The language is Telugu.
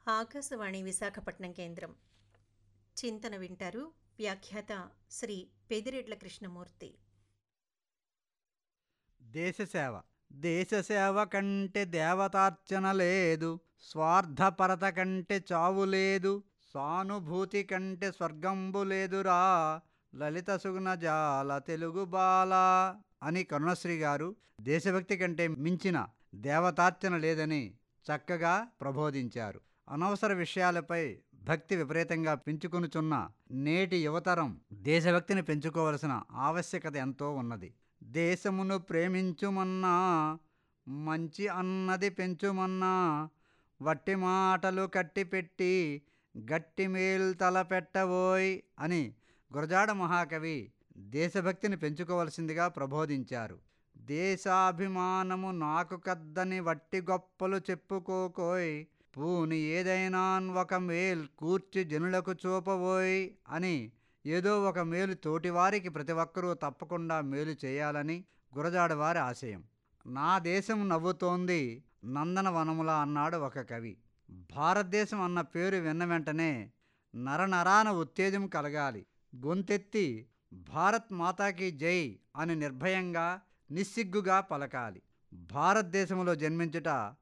ఆకాశవాణి విశాఖపట్నం కేంద్రం చింతన వింటారు వ్యాఖ్యాత శ్రీ పెదిరెడ్ల కృష్ణమూర్తి దేశసేవ దేశసేవ కంటే దేవతార్చన లేదు స్వార్థపరత కంటే చావు లేదు సానుభూతి కంటే స్వర్గంబు లేదురా లలిత సుగుణ జాల తెలుగు బాల అని కరుణశ్రీ గారు దేశభక్తి కంటే మించిన దేవతార్చన లేదని చక్కగా ప్రబోధించారు అనవసర విషయాలపై భక్తి విపరీతంగా పెంచుకొనుచున్న నేటి యువతరం దేశభక్తిని పెంచుకోవలసిన ఆవశ్యకత ఎంతో ఉన్నది దేశమును ప్రేమించుమన్నా మంచి అన్నది పెంచుమన్నా వట్టి మాటలు కట్టిపెట్టి గట్టి మేల్ తలపెట్టబోయ్ అని గురజాడ మహాకవి దేశభక్తిని పెంచుకోవలసిందిగా ప్రబోధించారు దేశాభిమానము నాకు కద్దని వట్టి గొప్పలు చెప్పుకోకోయ్ పూని ఏదైనా ఒక మేల్ కూర్చి జనులకు చూపబోయ్ అని ఏదో ఒక మేలు తోటివారికి ప్రతి ఒక్కరూ తప్పకుండా మేలు చేయాలని గురజాడవారి ఆశయం నా దేశం నవ్వుతోంది నందనవనములా అన్నాడు ఒక కవి భారతదేశం అన్న పేరు విన్న వెంటనే నరనరాన ఉత్తేజం కలగాలి గొంతెత్తి భారత్ మాతాకి జై అని నిర్భయంగా నిస్సిగ్గుగా పలకాలి భారతదేశంలో జన్మించుట